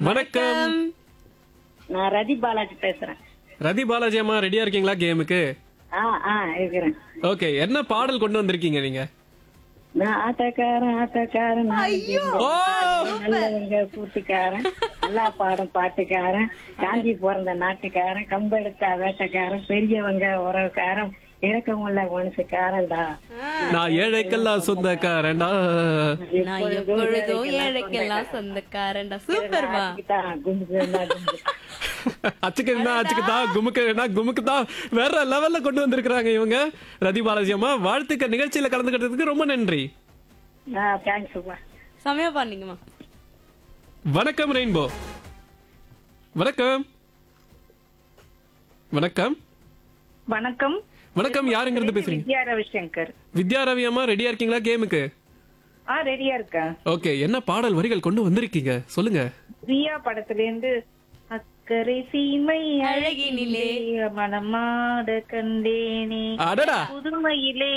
வணக்கம் நான் ரதி பாலாஜி பேசுறேன் ரதி பாலாஜி அம்மா ரெடியா இருக்கீங்களா கேமுக்கு ஆ ஆ இருக்கிறேன் ஓகே என்ன பாடல் கொண்டு வந்திருக்கீங்க நீங்க நான் ஆட்டக்காரன் ஆட்டக்காரன் நான் ஓ நல்லவங்க கூட்டுக்காரன் நல்லா பாடும் பாட்டுக்காரன் காஞ்சி பிறந்த நாட்டுக்காரன் கம்பெடுத்த வேட்டக்காரன் பெரியவங்க உறவுக்காரன் இறக்கமுள்ள மனுஷக்காரன்டா நான் ஏழைக்கெல்லாம் சொந்தக்காரன்டா நான் எப்பொழுதும் ஏழைக்கெல்லாம் சொந்தக்காரன்டா சூப்பர்மா தான் கும்புக்குன்னா கும்பு அச்சுக்குன்னா அச்சுக்குதா குமுக்குனா குமுக்குதா வேற லெவல்ல கொண்டு வந்திருக்காங்க இவங்க ரதி பாலாஜி அம்மா வாழ்த்துக்க நிகழ்ச்சியில கலந்துக்கிட்டதுக்கு ரொம்ப நன்றி ஆ தேங்க்ஸ்ப்பா செமையா பாருங்கம்மா வணக்கம் ரெயின்போ வணக்கம் வணக்கம் வணக்கம் வணக்கம் யாருங்கிறது பேசுறீங்க வித்யா ரவிசங்கர் வித்யா ரவி அம்மா ரெடியா இருக்கீங்களா கேமுக்கு ஆ ரெடியா இருக்கேன் ஓகே என்ன பாடல் வரிகள் கொண்டு வந்திருக்கீங்க சொல்லுங்க ரியா படத்துல இருந்து அக்கறை சீமை அழகினிலே மனமாட கண்டேனே அடடா புதுமையிலே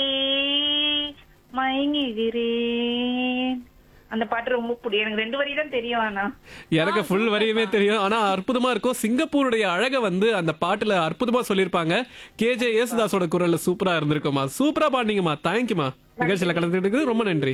மயங்குகிறேன் அந்த பாட்டு ரொம்ப பிடிக்கும் எனக்கு ரெண்டு வரி தான் தெரியும் ஆனா எனக்கு ஃபுல் வரியுமே தெரியும் ஆனா அற்புதமா இருக்கும் சிங்கப்பூருடைய அழக வந்து அந்த பாட்டுல அற்புதமா சொல்லியிருப்பாங்க கேஜே யேசுதாஸோட குரல்ல சூப்பரா இருந்திருக்குமா சூப்பரா பாடினீங்கம்மா தேங்க்யூமா நிகழ்ச்சியில கலந்துக்கிட்டதுக்கு ரொம்ப நன்றி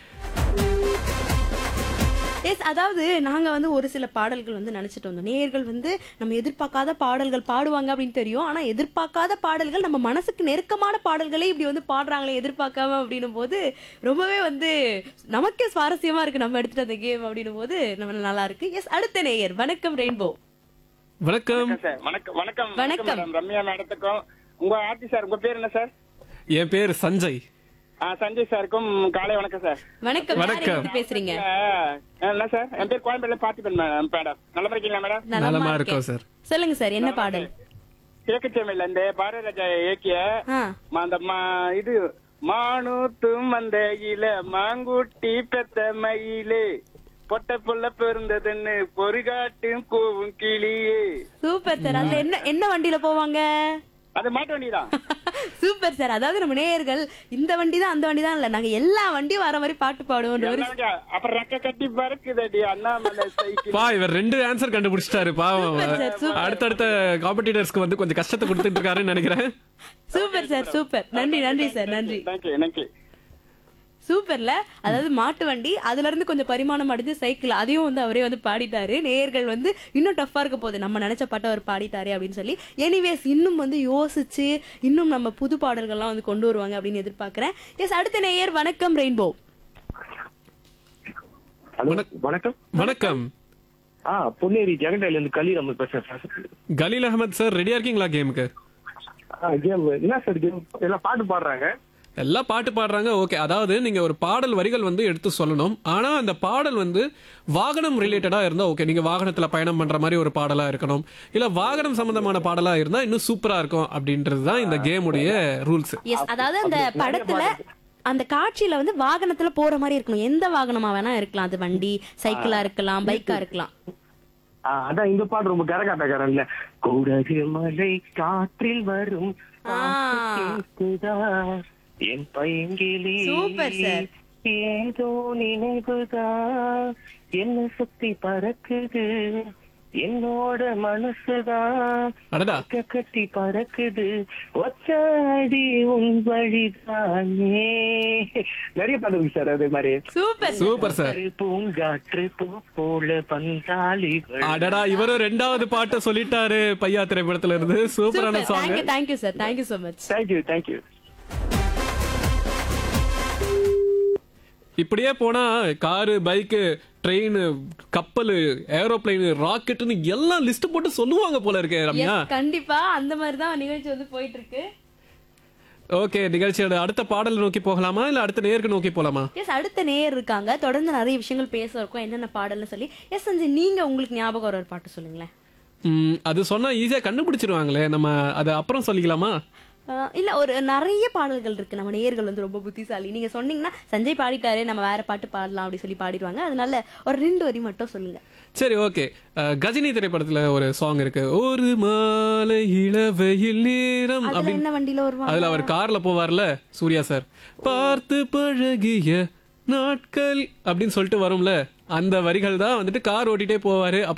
எஸ் அதாவது நாங்க வந்து ஒரு சில பாடல்கள் வந்து நினைச்சிட்டு வந்தோம் நேயர்கள் வந்து நம்ம எதிர்பார்க்காத பாடல்கள் பாடுவாங்க அப்படின்னு தெரியும் ஆனா எதிர்பார்க்காத பாடல்கள் நம்ம மனசுக்கு நெருக்கமான பாடல்களே இப்படி வந்து பாடுறாங்களே எதிர்பார்க்காம அப்படின்னும் போது ரொம்பவே வந்து நமக்கே சுவாரஸ்யமா இருக்கு நம்ம எடுத்துட்டு அந்த கேம் அப்படின்னும் போது நம்ம நல்லா இருக்கு எஸ் அடுத்த நேயர் வணக்கம் ரெயின்போ வணக்கம் சார் வணக்கம் வணக்கம் வணக்கம். மேடம் ரம்யா மேடத்துக்கும் உங்க ஆர்டி சார் உங்க பேர் என்ன சார் என் பேர் சஞ்சய் ஆ, சஞ்சய் சாருக்கும் காலை வணக்கம் சார் வணக்கம் யார் வணக்கம். எங்கிருந்து பேசுறீங்க ஆ, என்ன சார் என் பேர் கோயம்பேடுல பார்த்திபன் மேடம் மேடம் நல்லா இருக்கீங்களா மேடம் நலமா நலமா இருக்கேன். இருக்கோம் சார் சொல்லுங்க சார் என்ன பாடல் கிழக்குச்சேமையில இருந்து பாரதி ராஜா இயக்கிய ஆ ம- அந்த மா- இது மானூத்தும் அந்த இல மாங்குட்டி பெத்த மயிலே பொட்ட புள்ள பிறந்ததுன்னு பொறிகாட்டும் கூவும் கிளியே சூப்பர் சார் அதுல என்ன என்ன வண்டியில போவாங்க அது மாட்டு வண்டிதான் சூப்பர் சார் அதாவது நம்ம நேயர்கள் இந்த வண்டி தான் அந்த வண்டி தான் இல்ல நாங்க எல்லா வண்டியும் வர மாதிரி பாட்டு பாடுவோம் எல்லாமே அப்புறம் ரெக்க கட்டி பறக்குதடி அண்ணாமலை சைக்கிள் பா இவர் ரெண்டு ஆன்சர் கண்டுபிடிச்சிட்டாரு பாவம் Super sir, super. அடுத்தடுத்த காம்படிட்டர்ஸ்க்கு வந்து கொஞ்சம் கஷ்டத்தை கொடுத்துட்டு இருக்காருன்னு நினைக்கிறேன் சூப்பர் சார் சூப்பர் நன்றி நன்றி சார் நன்றி தேங்க்யூ தேங்க்யூ சூப்பர்ல அதாவது மாட்டு வண்டி அதுல இருந்து கொஞ்சம் பரிமாணம் அடைஞ்சு சைக்கிள் அதையும் வந்து அவரே வந்து பாடிட்டாரு நேயர்கள் வந்து இன்னும் டஃப்பா இருக்க போகுது நம்ம நினைச்ச பாட்டை அவர் பாடிட்டாரு அப்படின்னு சொல்லி எனிவேஸ் இன்னும் வந்து யோசிச்சு இன்னும் நம்ம புது பாடல்கள்லாம் வந்து கொண்டு வருவாங்க அப்படின்னு எதிர்பார்க்கிறேன் எஸ் அடுத்த நேயர் வணக்கம் ரெயின்போ ஹலோ வணக்- வணக்கம் வணக்கம் ஆ பொன்னேரி ஜெகண்டையில இருந்து கலி நம்ம பேசுறேன் சார் கலீல் அகமது சார் ரெடியா இருக்கீங்களா கேமுக்கு ஆ கேம் என்ன சார் கேம் எல்லாம் பாட்டு பாடுறாங்க எல்லாம் பாட்டு பாடுறாங்க ஓகே அதாவது நீங்க ஒரு பாடல் வரிகள் வந்து எடுத்து சொல்லணும் ஆனா அந்த பாடல் வந்து வாகனம் ரிலேட்டடா இருந்தா ஓகே நீங்க வாகனத்துல பயணம் பண்ற மாதிரி ஒரு பாடலா இருக்கணும் இல்ல வாகனம் சம்பந்தமான பாடலா இருந்தா இன்னும் சூப்பரா இருக்கும் அப்படின்றது தான் இந்த கேமுடைய ரூல்ஸ் எஸ் அதாவது அந்த படத்துல அந்த காட்சியில வந்து வாகனத்துல போற மாதிரி இருக்கணும் எந்த வாகனமா வேணா இருக்கலாம் அது வண்டி சைக்கிளா இருக்கலாம் பைக்கா இருக்கலாம் ஆ, அதான் இந்த பாட்டு ரொம்ப கரகாட்டக்காரன்ல கூடகு மலை காற்றில் வரும் ஆ. கேக்குதா என் பையங்கிலி Super, sir. ஏதோ நினைவுதா என்ன சுத்தி பறக்குது என்னோட மனசுதான் அடடா ரெக்க கட்டி பறக்குது ஒச்சாடி உன் வழிதானே நிறைய பாட்டு இருக்கு சார் அதே மாதிரி சூப்பர் சூப்பர் சார் ஒரு பூங்காற்று பூ போல பந்தாளிகள் அடடா இவரும் ரெண்டாவது பாட்டை சொல்லிட்டாரு பையா திரைப்படத்துல இருந்து சூப்பரான super song thank you thank you sir thank you so much thank you thank you இப்படியே போனா காரு பைக்கு ட்ரெயின் கப்பல் ஏரோப்ளைன் ராக்கெட்னு எல்லாம் லிஸ்ட் போட்டு சொல்லுவாங்க போல இருக்கே ரம்யா கண்டிப்பா அந்த மாதிரி தான் நிகழ்ச்சி வந்து போயிட்டு இருக்கு ஓகே நிகழ்ச்சியோட அடுத்த பாடல் நோக்கி போகலாமா இல்ல அடுத்த நேருக்கு நோக்கி போலாமா எஸ் அடுத்த நேயர் இருக்காங்க தொடர்ந்து நிறைய விஷயங்கள் பேச இருக்கோம் என்னென்ன பாடல்னு சொல்லி எஸ் சஞ்சய் நீங்க உங்களுக்கு ஞாபகம் வர ஒரு பாட்டு சொல்லுங்களேன் ம், அது சொன்னா ஈஸியா கண்டுபிடிச்சிருவாங்களே நம்ம அதை அப்புறம் சொல்லிக்கலாமா அஹ் இல்ல ஒரு நிறைய பாடல்கள் இருக்கு நம்ம நேயர்கள் வந்து ரொம்ப புத்திசாலி நீங்க சொன்னீங்கன்னா சஞ்சய் பாடிட்டாரு நம்ம வேற பாட்டு பாடலாம் அப்படி சொல்லி பாடிடுவாங்க அதனால ஒரு ரெண்டு வரி மட்டும் சொல்லுங்க சரி ஓகே கஜினி திரைப்படத்துல ஒரு சாங் இருக்கு ஒரு மாலை இளவெயில் நேரம் அதுல அப்படின்னு என்ன வண்டியில வருவாங்க அதுல அவர் கார்ல போவார்ல சூர்யா சார் பார்த்து பழகிய நாட்கள் அப்படின்னு சொல்லிட்டு வரும்ல அந்த வரிகள் தான் வந்துட்டு கார் ஓட்டிட்டே போவாரு அப்புறம்